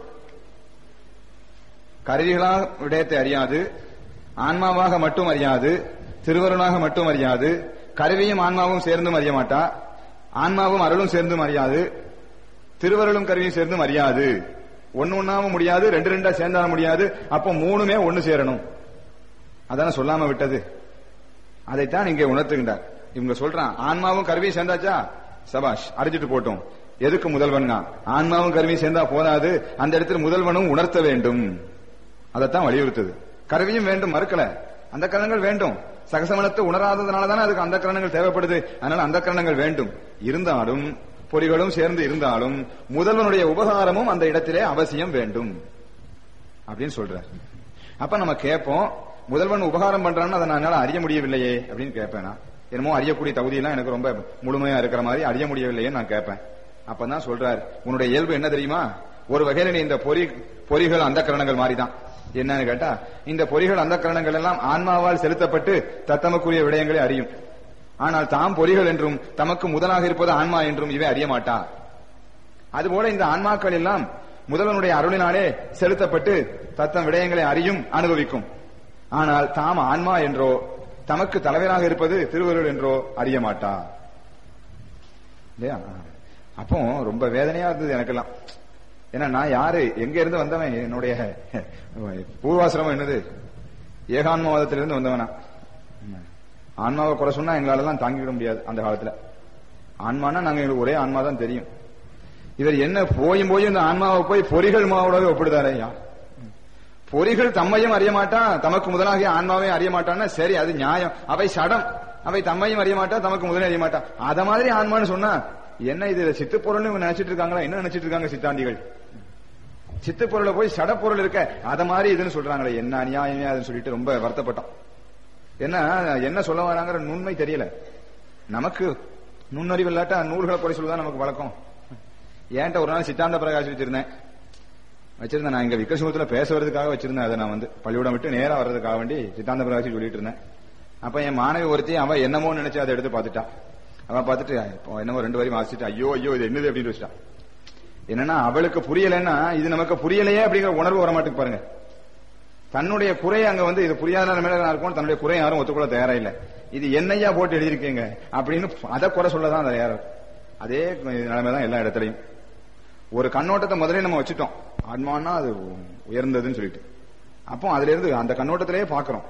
கருவிகளா விடயத்தை அறியாது ஆன்மாவாக மட்டும் அறியாது திருவருளாக மட்டும் அறியாது கருவியும் ஆன்மாவும் சேர்ந்தும் அறிய மாட்டா ஆன்மாவும் அருளும் சேர்ந்தும் அறியாது திருவருளும் கருவியும் சேர்ந்தும் அறியாது ஒன்னு ஒன்னாவும் முடியாது ரெண்டு ரெண்டா சேர்ந்தாலும் முடியாது அப்போ மூணுமே ஒன்னு சேரணும் அதான சொல்லாம விட்டது அதைத்தான் இங்கே உணர்த்துகின்றார் இவங்க சொல்றான் ஆன்மாவும் கருவியும் சேர்ந்தாச்சா சபாஷ் அறிஞ்சிட்டு போட்டோம் எதுக்கு முதல்வன் ஆன்மாவும் கருவியும் சேர்ந்தா போதாது அந்த இடத்துல முதல்வனும் உணர்த்த வேண்டும் அதைத்தான் வலியுறுத்துது கருவியும் வேண்டும் மறுக்கல அந்த கரணங்கள் வேண்டும் சகசமனத்தை உணராததுனால தானே அதுக்கு அந்த கரணங்கள் தேவைப்படுது அதனால அந்த கரணங்கள் வேண்டும் இருந்தாலும் பொறிகளும் சேர்ந்து இருந்தாலும் முதல்வனுடைய உபகாரமும் அந்த இடத்திலே அவசியம் வேண்டும் அப்படின்னு சொல்றார் அப்ப நம்ம கேட்போம் முதல்வன் உபகாரம் பண்றான்னு அதை என்னால அறிய முடியவில்லையே அப்படின்னு கேட்பேன் என்னமோ அறியக்கூடிய தகுதியெல்லாம் எனக்கு ரொம்ப முழுமையா இருக்கிற மாதிரி அறிய முடியவில்லையே நான் கேட்பேன் அப்பதான் சொல்றார் உன்னுடைய இயல்பு என்ன தெரியுமா ஒரு வகையில நீ இந்த பொறி பொறிகள் அந்த கரணங்கள் மாறிதான் என்னன்னு கேட்டா இந்த பொறிகள் அந்த கரணங்கள் எல்லாம் ஆன்மாவால் செலுத்தப்பட்டு தத்தமக்குரிய விடயங்களை அறியும் ஆனால் தாம் பொறிகள் என்றும் தமக்கு முதலாக இருப்பது ஆன்மா என்றும் இவை அறிய மாட்டா அதுபோல இந்த ஆன்மாக்கள் எல்லாம் முதல்வனுடைய அருளினாலே செலுத்தப்பட்டு தத்தம் விடயங்களை அறியும் அனுபவிக்கும் ஆனால் தாம் ஆன்மா என்றோ தமக்கு தலைவராக இருப்பது திருவருள் என்றோ அறிய மாட்டா இல்லையா அப்போ ரொம்ப வேதனையா இருந்தது எனக்கெல்லாம் ஏன்னா நான் யாரு எங்க இருந்து வந்தவன் என்னுடைய பூர்வாசிரமம் என்னது ஏகான்மவாதத்திலிருந்து வந்தவனா ஆன்மாவை குறை சொன்னா எங்களால எல்லாம் தாங்கிவிட முடியாது அந்த காலத்துல ஆன்மானா நாங்க எங்களுக்கு ஒரே ஆன்மா தான் தெரியும் இவர் என்ன போயும் போய் இந்த ஆன்மாவை போய் பொறிகள் மாவோடவே ஒப்பிடுதாரு ஐயா பொறிகள் தம்மையும் அறிய மாட்டான் தமக்கு முதலாகிய ஆன்மாவையும் அறிய மாட்டான்னா சரி அது நியாயம் அவை சடம் அவை தம்மையும் அறிய மாட்டா தமக்கு முதலே அறிய மாட்டா அத மாதிரி ஆன்மான்னு சொன்னா என்ன இது சித்து பொருள்னு நினைச்சிட்டு இருக்காங்களா என்ன நினைச்சிட்டு இருக்காங்க சித்தாந்திகள் சித்து பொருளை போய் சடப்பொருள் இருக்க அத மாதிரி இதுன்னு சொல்றாங்களே என்ன அநியாயமே அதுன்னு சொல்லிட்டு ரொம்ப வருத்தப்பட்டோம் என்ன என்ன சொல்ல வராங்கிற நுண்மை தெரியல நமக்கு நுண்ணறிவு இல்லாட்டா நூல்களை குறை சொல்லுதான் நமக்கு வழக்கம் ஏன்ட்ட ஒரு நாள் சித்தாந்த பிரகாஷ் வச்சிருந்தேன் வச்சிருந்தேன் நான் இங்க விக்கசிமுகத்துல பேச வர்றதுக்காக வச்சிருந்தேன் அதை நான் வந்து பள்ளிக்கூடம் விட்டு நேரா வர்றதுக்காக வேண்டி சித்தாந்த பிரகாஷ் சொல்லிட்டு இருந்தேன் அப்ப என் மாணவி ஒருத்தி அவ என்னமோ நினைச்சு அதை எடுத்து பார்த்துட்டா அவன் பார்த்துட்டு இப்போ என்னமோ ரெண்டு வரையும் வாசிச்சுட்டு ஐயோ ஐயோ இது என்னது அப்படின்னு வச்சுட்டான் என்னன்னா அவளுக்கு புரியலைன்னா இது நமக்கு புரியலையே அப்படிங்கிற உணர்வு வர மாட்டேங்க பாருங்க தன்னுடைய குறை அங்க வந்து இது புரியாத மேல இருக்கும் தன்னுடைய குறை யாரும் ஒத்துக்கொள்ள தயாரா இல்ல இது என்னையா போட்டு எழுதியிருக்கீங்க அப்படின்னு அதை குறை சொல்லதான் அந்த யாரும் அதே நிலைமை தான் எல்லா இடத்துலையும் ஒரு கண்ணோட்டத்தை முதல்ல நம்ம வச்சுட்டோம் ஆன்மான்னா அது உயர்ந்ததுன்னு சொல்லிட்டு அப்போ அதுல இருந்து அந்த கண்ணோட்டத்திலேயே பாக்குறோம்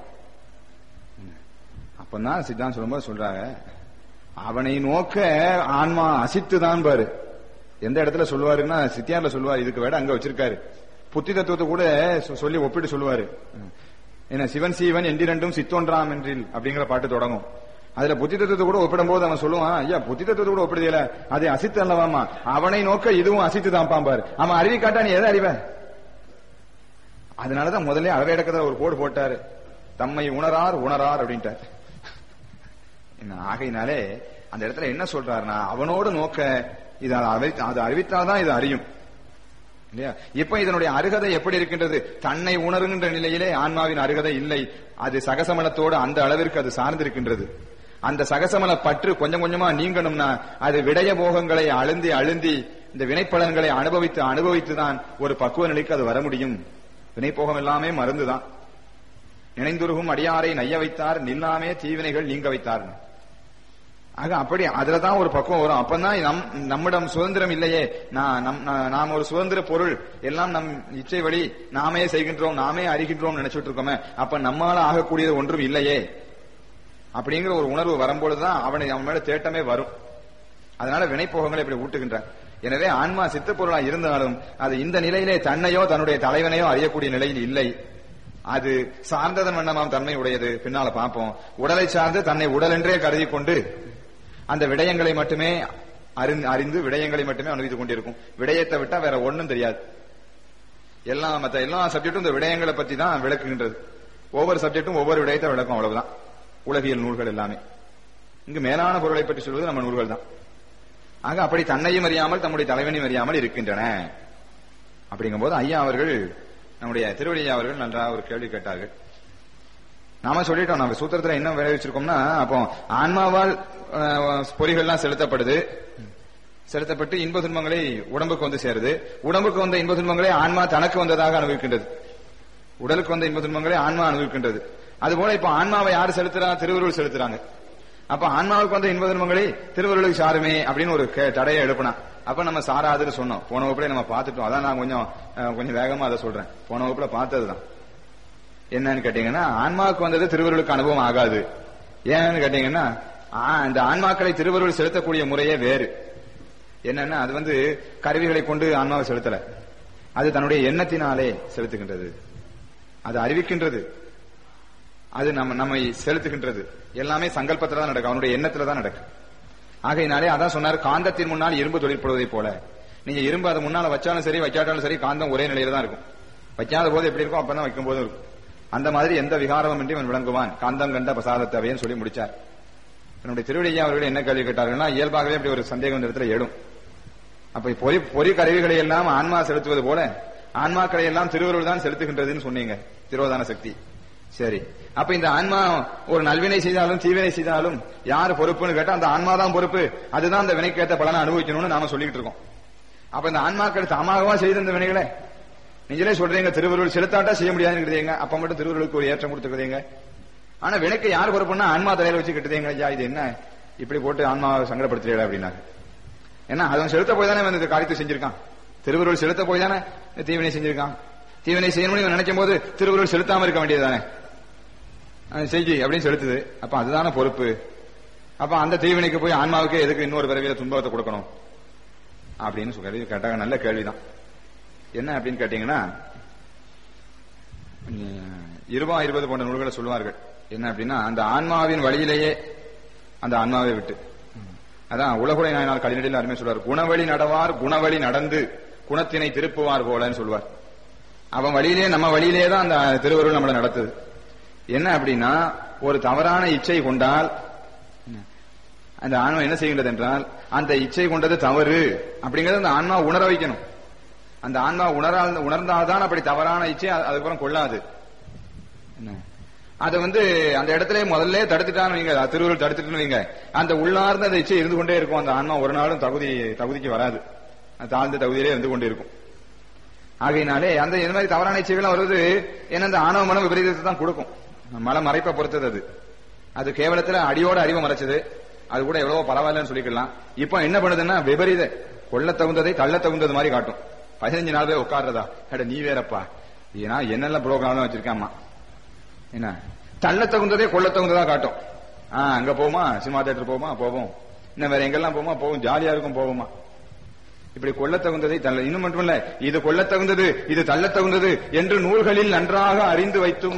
அப்பதான் சித்தாந்தம் சொல்லும்போது சொல்றாங்க அவனை நோக்க ஆன்மா அசித்து தான் பாரு எந்த இடத்துல சொல்லுவாருன்னா சித்தியார்ல சொல்லுவாரு இதுக்கு விட அங்க வச்சிருக்காரு புத்தி தத்துவத்தை கூட சொ- சொல்லி ஒப்பிட்டு சொல்லுவாரு என்ன சிவன் சீவன் எந்திரண்டும் சித்தோன்றாம் என்றில் அப்படிங்கிற பாட்டு தொடங்கும் அதுல புத்தி தத்துவத்தை கூட ஒப்பிடும் போது அவன் சொல்லுவான் ஐயா புத்தி தத்துவத்தை கூட ஒப்பிடுதில்ல அது அசித்து அல்லவாமா அவனை நோக்க இதுவும் அசித்து தான் பாம்பாரு அவன் அறிவி காட்டா நீ எதை அறிவ அதனாலதான் முதல்ல அளவேடக்கத்துல ஒரு கோடு போட்டாரு தம்மை உணரார் உணரார் அப்படின்ட்டார் என்ன ஆகையினாலே அந்த இடத்துல என்ன சொல்றாருன்னா அவனோடு நோக்க இது அறிவி- அது அறிவித்தாதான் இது அறியும் இல்லையா இப்ப இதனுடைய அருகதை எப்படி இருக்கின்றது தன்னை உணருகின்ற நிலையிலே ஆன்மாவின் அருகதை இல்லை அது சகசமலத்தோடு அந்த அளவிற்கு அது சார்ந்திருக்கின்றது அந்த சகசமல பற்று கொஞ்சம் கொஞ்சமா நீங்கணும்னா அது விடய போகங்களை அழுந்தி அழுந்தி இந்த வினைப்பலன்களை அனுபவித்து அனுபவித்து தான் ஒரு பக்குவ நிலைக்கு அது வர முடியும் வினைப்போகம் எல்லாமே மருந்துதான் நினைந்துருகும் அடியாரை நைய வைத்தார் நில்லாமே தீவினைகள் நீங்க வைத்தார் ஆக அப்படி அதுலதான் ஒரு பக்குவம் வரும் அப்பதான் நம் நம்மிடம் சுதந்திரம் இல்லையே நான் நம் நா- நாம் ஒரு சுதந்திர பொருள் எல்லாம் நம் இச்சை வழி நாமே செய்கின்றோம் நாமே அறிகின்றோம் நினைச்சிட்டு இருக்கோமே அப்ப நம்மால ஆகக்கூடியது ஒன்றும் இல்லையே அப்படிங்கிற ஒரு உணர்வு வரும்பொழுதுதான் அவனை அவன் மேல தேட்டமே வரும் அதனால வினைப்போகங்களை இப்படி ஊட்டுகின்றார் எனவே ஆன்மா சித்த பொருளா இருந்தாலும் அது இந்த நிலையிலே தன்னையோ தன்னுடைய தலைவனையோ அறியக்கூடிய நிலையில் இல்லை அது சார்ந்ததன் வண்ணமாம் தன்மை உடையது பின்னால பார்ப்போம் உடலை சார்ந்து தன்னை உடல் என்றே கருதி கொண்டு அந்த விடயங்களை மட்டுமே அறிந்து அறிந்து விடயங்களை மட்டுமே அனுபவித்துக் கொண்டிருக்கும் விடயத்தை விட்டா வேற ஒண்ணும் தெரியாது எல்லா மத்த எல்லா சப்ஜெக்டும் இந்த விடயங்களை பத்தி தான் விளக்குகின்றது ஒவ்வொரு சப்ஜெக்டும் ஒவ்வொரு விடயத்தை விளக்கும் அவ்வளவுதான் உலகியல் நூல்கள் எல்லாமே இங்கு மேலான பொருளை பற்றி சொல்வது நம்ம நூல்கள் தான் ஆக அப்படி தன்னையும் அறியாமல் தம்முடைய தலைவனையும் அறியாமல் இருக்கின்றன அப்படிங்கும்போது ஐயா அவர்கள் நம்முடைய திருவடி ஐயா அவர்கள் நன்றாக ஒரு கேள்வி கேட்டார்கள் நாம சொல்லிட்டோம் நம்ம சூத்திரத்துல என்ன விளைவிச்சிருக்கோம்னா அப்போ ஆன்மாவால் அஹ், பொறிகள்லாம் செலுத்தப்படுது செலுத்தப்பட்டு இன்ப துன்பங்களை உடம்புக்கு வந்து சேருது உடம்புக்கு வந்த இன்ப துன்பங்களை ஆன்மா தனக்கு வந்ததாக அனுபவிக்கின்றது உடலுக்கு வந்த இன்ப துன்பங்களை ஆன்மா அனுபவிக்கின்றது அதுபோல இப்ப ஆன்மாவை யார் செலுத்துறா திருவருள் செலுத்துறாங்க அப்ப ஆன்மாவுக்கு வந்த இன்ப துன்பங்களை திருவருளுக்கு சாருமே அப்படின்னு ஒரு கே- தடையை எழுப்பினா அப்ப நம்ம சாராதுன்னு சொன்னோம் போன வகுப்புல நம்ம பார்த்துட்டோம் அதான் நான் கொஞ்சம் அஹ், கொஞ்சம் வேகமா அதை சொல்றேன் போன வகுப்புல பார்த்ததுதான் என்னன்னு கேட்டீங்கன்னா ஆன்மாவுக்கு வந்தது திருவருளுக்கு அனுபவம் ஆகாது ஏன்னு கேட்டீங்கன்னா ஆ- இந்த ஆன்மாக்களை திருவருள் செலுத்தக்கூடிய முறையே வேறு என்னன்னா அது வந்து கருவிகளை கொண்டு ஆன்மாவை செலுத்தல அது தன்னுடைய எண்ணத்தினாலே செலுத்துகின்றது அது அறிவிக்கின்றது அது நம்ம நம்மை செலுத்துகின்றது எல்லாமே சங்கல்பத்துல தான் நடக்கும் அவனுடைய எண்ணத்துல தான் நடக்கும் ஆகையினாலே அதான் சொன்னார் காந்தத்தின் முன்னால் இரும்பு தொழிற்படுவதை போல நீங்க இரும்பு அதை முன்னால வச்சாலும் சரி வைக்காட்டாலும் சரி காந்தம் ஒரே நிலையில தான் இருக்கும் வைக்காத போது எப்படி இருக்கும் அப்பதான் வைக்கும் போதும் இருக்கும் அந்த மாதிரி எந்த விகாரமும் இன்றி அவன் விளங்குவான் காந்தம் கண்ட பிரசாதத்தவைன்னு சொல்லி முடிச்சார் என்னுடைய திருவடியா அவர்கள் என்ன கேள்வி கேட்டார்கள்னா இயல்பாகவே அப்படி ஒரு சந்தேகம் இந்த இடத்துல எழும் அப்ப பொறி பொறி கருவிகளை எல்லாம் ஆன்மா செலுத்துவது போல ஆன்மாக்களை எல்லாம் திருவருள் தான் செலுத்துகின்றதுன்னு சொன்னீங்க திரோதான சக்தி சரி அப்ப இந்த ஆன்மா ஒரு நல்வினை செய்தாலும் தீவினை செய்தாலும் யார் பொறுப்புன்னு கேட்டா அந்த ஆன்மா தான் பொறுப்பு அதுதான் அந்த வினைக்கேற்ற பலனை அனுபவிக்கணும்னு நாம சொல்லிட்டு இருக்கோம் அப்ப இந்த ஆன்மாக்கள் தாமாகவா செய்த இந்த வினைகளை நீங்களே சொல்றீங்க திருவருள் செலுத்தாட்டா செய்ய முடியாதுன்னு அப்ப மட்டும் திருவருளுக்கு ஒரு ஏற்றம் கொடுத்துக்கிறீங்க ஆனா வினைக்கு யார் பொறுப்புன்னா ஆன்மா தலையில வச்சு கட்டுதீங்க ஐயா இது என்ன இப்படி போட்டு ஆன்மாவை சங்கடப்படுத்துறீங்களா அப்படின்னாங்க ஏன்னா அவன் செலுத்த போய் தானே இவன் இந்த காரியத்தை செஞ்சிருக்கான் திருவருள் செலுத்த போய் தானே இந்த தீவினை செஞ்சிருக்கான் தீவினை செய்யணும்னு இவன் நினைக்கும் போது திருவருள் செலுத்தாம இருக்க வேண்டியதுதானே அஹ் செஞ்சு அப்படின்னு செலுத்துது அப்ப அதுதானே பொறுப்பு அப்ப அந்த தீவினைக்கு போய் ஆன்மாவுக்கு எதுக்கு இன்னொரு பிறவியில துன்பத்தை கொடுக்கணும் அப்படின்னு சொல்லி கேட்டாங்க நல்ல கேள்விதான் என்ன அப்படின்னு கேட்டீங்கன்னா உம், இருபா இருபது போன்ற நூல்களை சொல்லுவார்கள் என்ன அப்படின்னா அந்த ஆன்மாவின் வழியிலேயே அந்த ஆன்மாவை விட்டு அதான் உலகுடை நாயனால் கலிநடியில் அருமை சொல்வார் குணவழி நடவார் குணவழி நடந்து குணத்தினை திருப்புவார் போலன்னு சொல்வார் அவன் வழியிலே நம்ம வழியிலே தான் அந்த திருவருள் நம்மளை நடத்துது என்ன அப்படின்னா ஒரு தவறான இச்சை கொண்டால் அந்த ஆன்மா என்ன செய்கின்றது என்றால் அந்த இச்சை கொண்டது தவறு அப்படிங்கறது அந்த ஆன்மா உணர வைக்கணும் அந்த ஆன்மா உணரால் உணர்ந்தால்தான் அப்படி தவறான இச்சை அது- அதுக்கப்புறம் கொள்ளாது என்ன அதை வந்து அந்த இடத்துல முதல்ல தடுத்துட்டான்னு வைங்க அது திருவருள் தடுத்துட்டுன்னு வைங்க அந்த உள்ளார்ந்த அந்த இச்சை இருந்து கொண்டே இருக்கும் அந்த ஆன்மா ஒரு நாளும் தகுதி தகுதிக்கு வராது அது தாழ்ந்த தகுதியிலே இருந்து கொண்டே இருக்கும் ஆகையினாலே அந்த இந்த மாதிரி தவறான இச்சைகள் வருவது ஏன்னா அந்த ஆணவ மனம் விபரீதத்தை தான் கொடுக்கும் மலம் மறைப்பை பொறுத்தது அது அது கேவலத்துல அடியோட அறிவை மறைச்சது அது கூட எவ்வளவோ பரவாயில்லன்னு சொல்லிக்கலாம் இப்போ என்ன பண்ணுதுன்னா விபரீத கொள்ள தகுந்ததை தள்ள தகுந்தது மாதிரி காட்டும் பதினஞ்சு நாள் போய் உட்கார்றதா அட நீ வேறப்பா ஏன்னா என்னெல்லாம் ப்ரோக்ராம் வச்சிருக்காமா என்ன தள்ள தகுந்ததே கொள்ள தகுந்ததா காட்டும் ஆ அங்க போமா சினிமா தேட்டர் போமா போவோம் இன்னும் வேற எங்கெல்லாம் போமா போவோம் ஜாலியா இருக்கும் போவோமா இப்படி கொள்ள தகுந்ததை தள்ள இன்னும் மட்டுமல்ல இது கொள்ள தகுந்தது இது தள்ள தகுந்தது என்று நூல்களில் நன்றாக அறிந்து வைத்தும்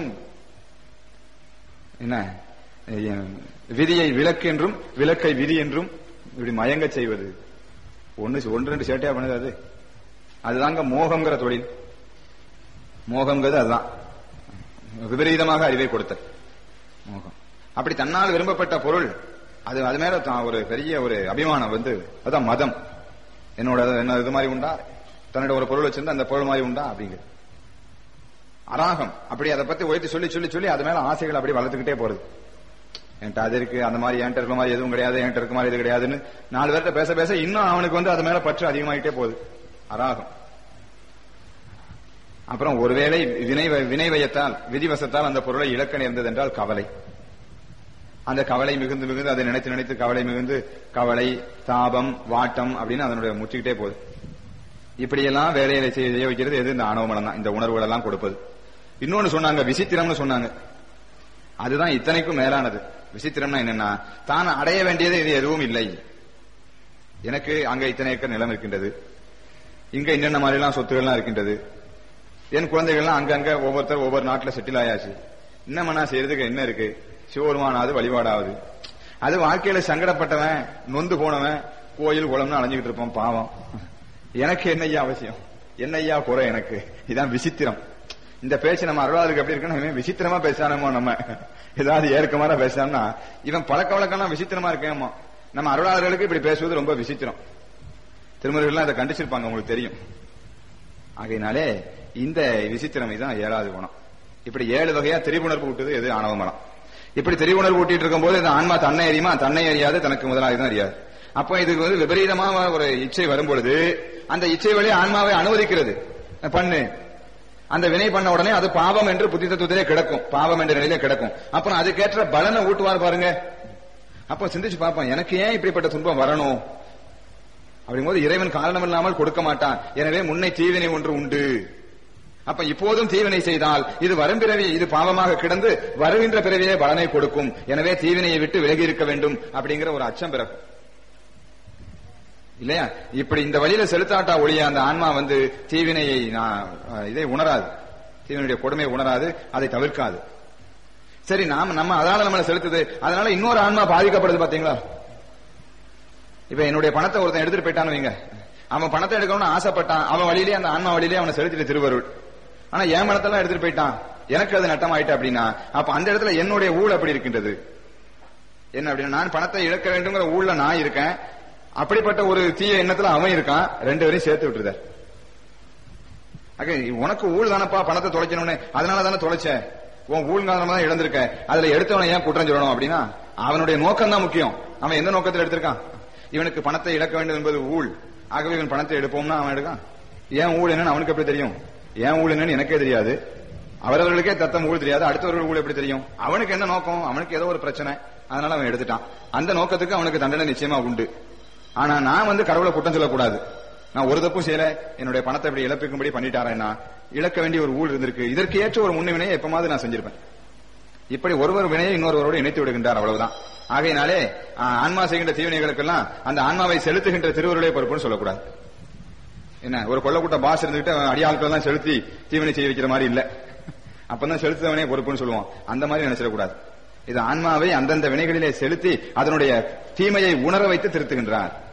என்ன விதியை விலக்கு என்றும் விலக்கை விதி என்றும் இப்படி மயங்க செய்வது ஒன்னு ஒன்று ரெண்டு சேட்டையா பண்ணுது அது அதுதாங்க மோகம்ங்கிற தொழில் மோகம்ங்கிறது அதுதான் விபரீதமாக அறிவை கொடுத்த மோகம் அப்படி தன்னால் விரும்பப்பட்ட பொருள் அது அது மேல தான் ஒரு பெரிய ஒரு அபிமானம் வந்து அதான் மதம் என்னோட என்ன இது மாதிரி உண்டா தன்னோட ஒரு பொருள் வச்சிருந்தா அந்த பொருள் மாதிரி உண்டா அப்படிங்கிறது அராகம் அப்படி அதை பத்தி உயர்த்தி சொல்லி சொல்லி சொல்லி அது மேல ஆசைகள் அப்படி வளர்த்துக்கிட்டே போறது என்கிட்ட அது இருக்கு அந்த மாதிரி என்கிட்ட இருக்க மாதிரி எதுவும் கிடையாது என்கிட்ட இருக்க மாதிரி இது கிடையாதுன்னு நாலு பேர்த்த பேச பேச இன்னும் அவனுக்கு வந்து அது மேல பற்று அதிகமாயிட்டே போகுது அராகம் அப்புறம் ஒருவேளை வினை வினை வயத்தால் விதிவசத்தால் அந்த பொருளை இழக்க நேர்ந்தது என்றால் கவலை அந்த கவலை மிகுந்து மிகுந்து அதை நினைத்து நினைத்து கவலை மிகுந்து கவலை தாபம் வாட்டம் அப்படின்னு அதனுடைய முற்றிக்கிட்டே போகுது இப்படியெல்லாம் வேலையை செய்ய வைக்கிறது எது இந்த ஆணவமலம் தான் இந்த உணர்வுகள் எல்லாம் கொடுப்பது இன்னொன்னு சொன்னாங்க விசித்திரம்னு சொன்னாங்க அதுதான் இத்தனைக்கும் மேலானது விசித்திரம்னா என்னன்னா தான் அடைய வேண்டியது இது எதுவும் இல்லை எனக்கு அங்க இத்தனை ஏக்கர் நிலம் இருக்கின்றது இங்க என்னென்ன மாதிரி எல்லாம் சொத்துகள்லாம் இருக்கின்றது என் குழந்தைகள்லாம் அங்கங்க ஒவ்வொருத்தர் ஒவ்வொரு நாட்டுல செட்டில் ஆயாச்சு இன்னும் நான் செய்யறதுக்கு என்ன இருக்கு சிவபெருமானாவது வழிபாடாவது அது வாழ்க்கையில சங்கடப்பட்டவன் நொந்து போனவன் கோயில் குளம்னு அலைஞ்சுக்கிட்டு இருப்பான் பாவம் எனக்கு என்ன ஐயா அவசியம் என்ன ஐயா குறை எனக்கு இதான் விசித்திரம் இந்த பேச்சு நம்ம அருளாளுக்கு எப்படி இருக்குன்னா இவன் விசித்திரமா பேசானமோ நம்ம ஏதாவது ஏற்கமான பேசானா இவன் பழக்க வழக்கம்லாம் விசித்திரமா இருக்கேமா நம்ம அருளாளர்களுக்கு இப்படி பேசுவது ரொம்ப விசித்திரம் திருமுறைகள்லாம் அதை கண்டிச்சிருப்பாங்க உங்களுக்கு தெரியும் ஆகையினாலே இந்த விசித்திரம் தான் ஏழாவது குணம் இப்படி ஏழு வகையா திரிபுணர்வு விட்டது எது ஆணவ மலம் இப்படி திரிபுணர்வு ஊட்டிட்டு இருக்கும் போது இந்த ஆன்மா தன்னை அறியுமா தன்னை அறியாது தனக்கு முதலாக தான் அறியாது அப்ப இதுக்கு வந்து விபரீதமாக ஒரு இச்சை வரும் பொழுது அந்த இச்சை வழி ஆன்மாவை அனுமதிக்கிறது பண்ணு அந்த வினை பண்ண உடனே அது பாவம் என்று புத்தி தத்துவத்திலே கிடக்கும் பாவம் என்ற நிலையிலே கிடக்கும் அப்புறம் அதுக்கேற்ற பலனை ஊட்டுவார் பாருங்க அப்ப சிந்திச்சு பார்ப்போம் எனக்கு ஏன் இப்படிப்பட்ட துன்பம் வரணும் அப்படிங்கும்போது இறைவன் காரணம் இல்லாமல் கொடுக்க மாட்டான் எனவே முன்னை தீவினை ஒன்று உண்டு அப்ப இப்போதும் தீவினை செய்தால் இது வரும் பிறவி இது பாவமாக கிடந்து வருகின்ற பிறவியே பலனை கொடுக்கும் எனவே தீவினையை விட்டு விலகி இருக்க வேண்டும் அப்படிங்கிற ஒரு அச்சம் பிறக்கும் இல்லையா இப்படி இந்த வழியில செலுத்தாட்டா ஒளிய அந்த ஆன்மா வந்து தீவினையை இதை உணராது தீவினுடைய கொடுமையை உணராது அதை தவிர்க்காது சரி நாம நம்ம அதனால நம்மளை செலுத்துது அதனால இன்னொரு ஆன்மா பாதிக்கப்படுது பாத்தீங்களா இப்ப என்னுடைய பணத்தை ஒருத்தன் எடுத்துட்டு போயிட்டான்னு வைங்க அவன் பணத்தை எடுக்கணும்னு ஆசைப்பட்டான் அவன் வழியிலேயே அந்த ஆன்மா வழியிலேயே அவனை செலுத்திட்டு திருவருள் ஆனா என் பணத்தெல்லாம் எடுத்துட்டு போயிட்டான் எனக்கு அது நட்டம் ஆயிட்டு அப்படின்னா அப்ப அந்த இடத்துல என்னுடைய ஊழ் அப்படி இருக்கின்றது என்ன அப்படின்னா நான் பணத்தை இழக்க வேண்டுங்கிற ஊழ்ல நான் இருக்கேன் அப்படிப்பட்ட ஒரு தீய எண்ணத்துல அவன் இருக்கான் ரெண்டு பேரையும் சேர்த்து விட்டுருத உனக்கு ஊழ் தானப்பா பணத்தை தொலைக்கணும்னு அதனால தானே தொலைச்ச உன் ஊழ் காரணமா தான் இழந்திருக்க அதுல எடுத்தவனை ஏன் குற்றம் சொல்லணும் அப்படின்னா அவனுடைய நோக்கம் தான் முக்கியம் அவன் எந்த நோக்கத்தில் எடுத்திருக்கான் இவனுக்கு பணத்தை இழக்க வேண்டும் என்பது ஊழ் ஆகவே இவன் பணத்தை எடுப்போம்னா அவன் எடுக்கான் ஏன் ஊழ் என்னன்னு அவனுக்கு எப்படி தெரியும் ஏன் ஊழ் என்னன்னு எனக்கே தெரியாது அவரவர்களுக்கே தத்தம் ஊழ் தெரியாது அடுத்தவர்கள் ஊழ் எப்படி தெரியும் அவனுக்கு என்ன நோக்கம் அவனுக்கு ஏதோ ஒரு பிரச்சனை அதனால அவன் எடுத்துட்டான் அந்த நோக்கத்துக்கு அவனுக்கு தண்டனை நிச்சயமா உண்டு ஆனா நான் வந்து கடவுளை குற்றம் சொல்லக்கூடாது நான் ஒரு தப்பும் செய்யல என்னுடைய பணத்தை இப்படி இழப்பிக்கும்படி பண்ணிட்டாரேன்னா இழக்க வேண்டிய ஒரு ஊழ் இருந்திருக்கு இதற்கு ஏற்ற ஒரு முன்னிவினையை எப்பமாவது நான் செஞ்சிருப்பேன் இப்படி ஒருவர் வினையை இன்னொருவரோடு இணைத்து விடுகின்றார் அவ்வளவுதான் ஆகையினாலே ஆன்மா செய்கின்ற தீவினைகளுக்கெல்லாம் அந்த ஆன்மாவை செலுத்துகின்ற திருவருடைய பொறுப்புன்னு சொல்லக்கூடாது என்ன ஒரு கொள்ளக்கூட்ட பாஸ் இருந்துகிட்டு அடியாட்கள் தான் செலுத்தி தீவினை செய்ய வைக்கிற மாதிரி இல்ல அப்பதான் செலுத்தவனே பொறுப்புன்னு சொல்லுவோம் அந்த மாதிரி நினைச்சிடக்கூடாது இது ஆன்மாவை அந்தந்த வினைகளிலே செலுத்தி அதனுடைய தீமையை உணர வைத்து திருத்துகின்றார்